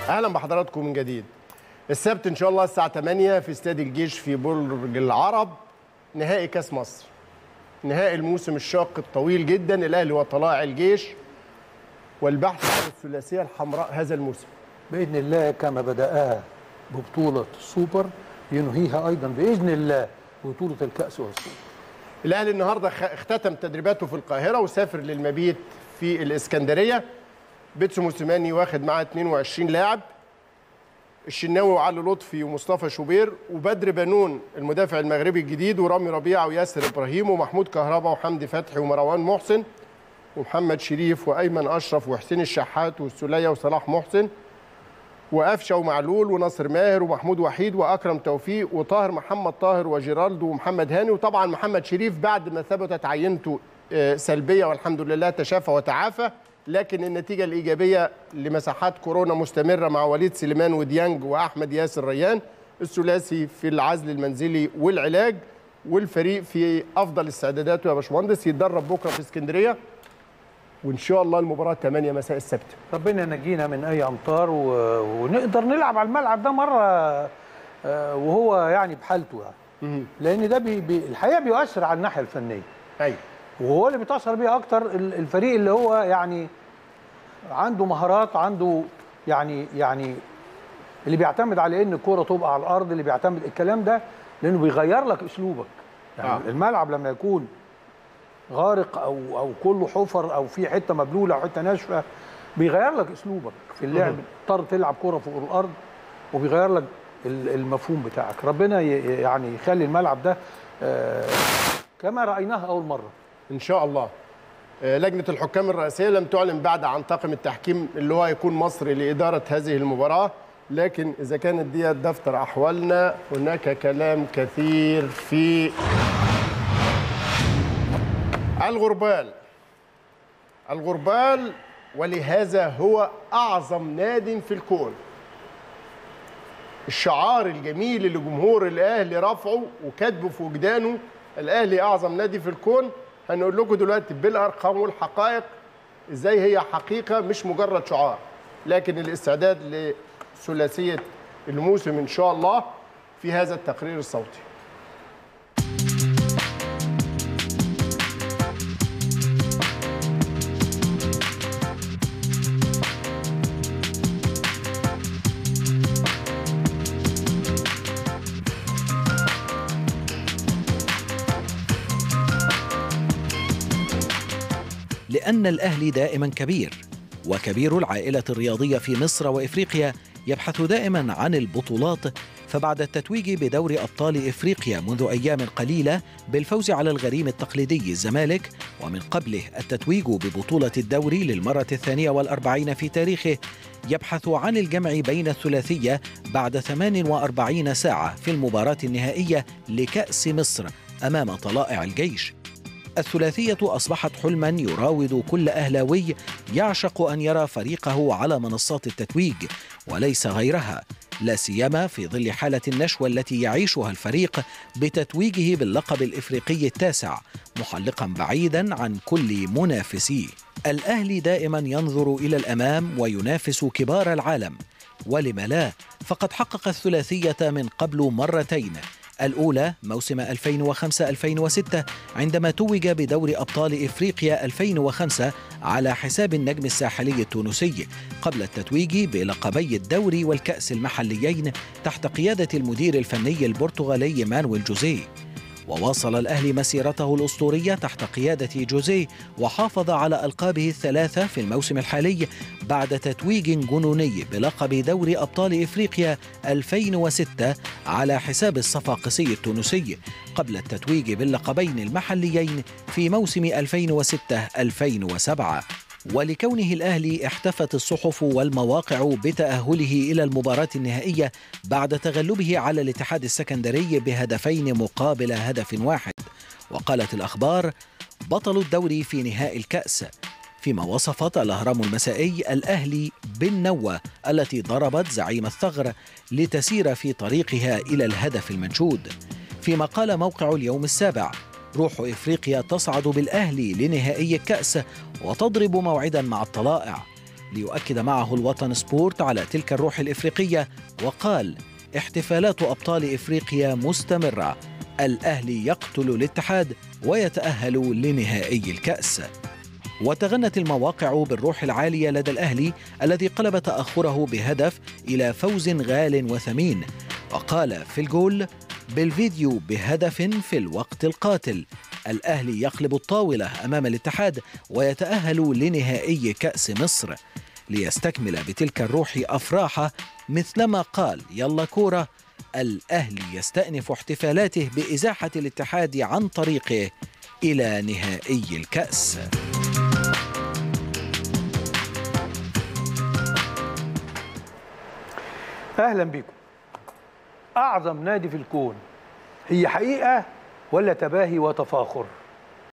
اهلا بحضراتكم من جديد السبت ان شاء الله الساعه 8 في استاد الجيش في برج العرب نهائي كاس مصر نهائي الموسم الشاق الطويل جدا الاهلي وطلائع الجيش والبحث عن الثلاثيه الحمراء هذا الموسم باذن الله كما بداها ببطوله السوبر ينهيها ايضا باذن الله ببطوله الكاس والسوبر الاهلي النهارده خ- اختتم تدريباته في القاهره وسافر للمبيت في الاسكندريه بيتسو موسيماني واخد معاه 22 لاعب الشناوي وعلي لطفي ومصطفى شوبير وبدر بنون المدافع المغربي الجديد ورامي ربيعه وياسر ابراهيم ومحمود كهربا وحمدي فتحي ومروان محسن ومحمد شريف وايمن اشرف وحسين الشحات والسوليه وصلاح محسن وقفشه ومعلول وناصر ماهر ومحمود وحيد واكرم توفيق وطاهر محمد طاهر وجيرالدو ومحمد هاني وطبعا محمد شريف بعد ما ثبتت عينته آه، سلبيه والحمد لله تشافى وتعافى لكن النتيجه الايجابيه لمساحات كورونا مستمره مع وليد سليمان وديانج واحمد ياسر ريان الثلاثي في العزل المنزلي والعلاج والفريق في افضل استعداداته يا باشمهندس يتدرب بكره في اسكندريه وان شاء الله المباراه 8 مساء السبت ربنا ينجينا من اي امطار و... ونقدر نلعب على الملعب ده مره آه، وهو يعني بحالته يعني لان ده بي... بي... الحقيقه بيؤثر على الناحيه الفنيه ايوه وهو اللي بيتاثر بيه اكتر ال- الفريق اللي هو يعني عنده مهارات عنده يعني يعني اللي بيعتمد على ان الكوره تبقى على الارض اللي بيعتمد الكلام ده لانه بيغير لك اسلوبك يعني آه. آه. الملعب لما يكون غارق او او كله حفر او في حته مبلوله او حته ناشفه بيغير لك اسلوبك في اللعب تضطر تلعب كوره فوق الارض وبيغير لك ال- المفهوم بتاعك ربنا ي- يعني يخلي الملعب ده آه، كما رايناه اول مره ان شاء الله آه، لجنه الحكام الرئاسيه لم تعلن بعد عن طاقم التحكيم اللي هو هيكون مصري لاداره هذه المباراه لكن اذا كانت دي دفتر احوالنا هناك كلام كثير في الغربال الغربال ولهذا هو اعظم ناد في الكون الشعار الجميل اللي جمهور الاهلي رفعه وكاتبه في وجدانه الاهلي اعظم نادي في الكون هنقول لكم دلوقتي بالارقام والحقائق ازاي هي حقيقه مش مجرد شعار لكن الاستعداد لثلاثيه الموسم ان شاء الله في هذا التقرير الصوتي لأن الأهلي دائما كبير وكبير العائلة الرياضية في مصر وإفريقيا يبحث دائما عن البطولات فبعد التتويج بدور أبطال إفريقيا منذ أيام قليلة بالفوز على الغريم التقليدي الزمالك ومن قبله التتويج ببطولة الدوري للمرة الثانية والأربعين في تاريخه يبحث عن الجمع بين الثلاثية بعد 48 ساعة في المباراة النهائية لكأس مصر أمام طلائع الجيش الثلاثية أصبحت حلما يراود كل أهلاوي يعشق أن يرى فريقه على منصات التتويج وليس غيرها لا سيما في ظل حالة النشوة التي يعيشها الفريق بتتويجه باللقب الإفريقي التاسع محلقا بعيدا عن كل منافسيه الأهلي دائما ينظر إلى الأمام وينافس كبار العالم ولم لا فقد حقق الثلاثية من قبل مرتين الأولى موسم 2005-2006 عندما توج بدور أبطال إفريقيا 2005 على حساب النجم الساحلي التونسي قبل التتويج بلقبي الدوري والكأس المحليين تحت قيادة المدير الفني البرتغالي مانويل جوزيه وواصل الأهلي مسيرته الأسطورية تحت قيادة جوزيه وحافظ على ألقابه الثلاثة في الموسم الحالي بعد تتويج جنوني بلقب دوري أبطال إفريقيا 2006 على حساب الصفاقسي التونسي قبل التتويج باللقبين المحليين في موسم 2006-2007 ولكونه الأهلي احتفت الصحف والمواقع بتأهله إلى المباراة النهائية بعد تغلبه على الاتحاد السكندري بهدفين مقابل هدف واحد وقالت الأخبار بطل الدوري في نهائي الكأس فيما وصفت الأهرام المسائي الأهلي بالنوة التي ضربت زعيم الثغر لتسير في طريقها إلى الهدف المنشود فيما قال موقع اليوم السابع روح افريقيا تصعد بالاهلي لنهائي الكاس وتضرب موعدا مع الطلائع ليؤكد معه الوطن سبورت على تلك الروح الإفريقية وقال احتفالات أبطال إفريقيا مستمرة الأهلي يقتل الاتحاد ويتأهل لنهائي الكأس وتغنت المواقع بالروح العالية لدى الأهلي الذي قلب تأخره بهدف إلى فوز غال وثمين وقال في الجول بالفيديو بهدف في الوقت القاتل الأهلي يقلب الطاولة أمام الاتحاد ويتأهل لنهائي كأس مصر ليستكمل بتلك الروح أفراحه مثلما قال يلا كورة الأهلي يستأنف احتفالاته بإزاحة الاتحاد عن طريقه إلى نهائي الكأس اهلا بكم اعظم نادي في الكون هي حقيقه ولا تباهي وتفاخر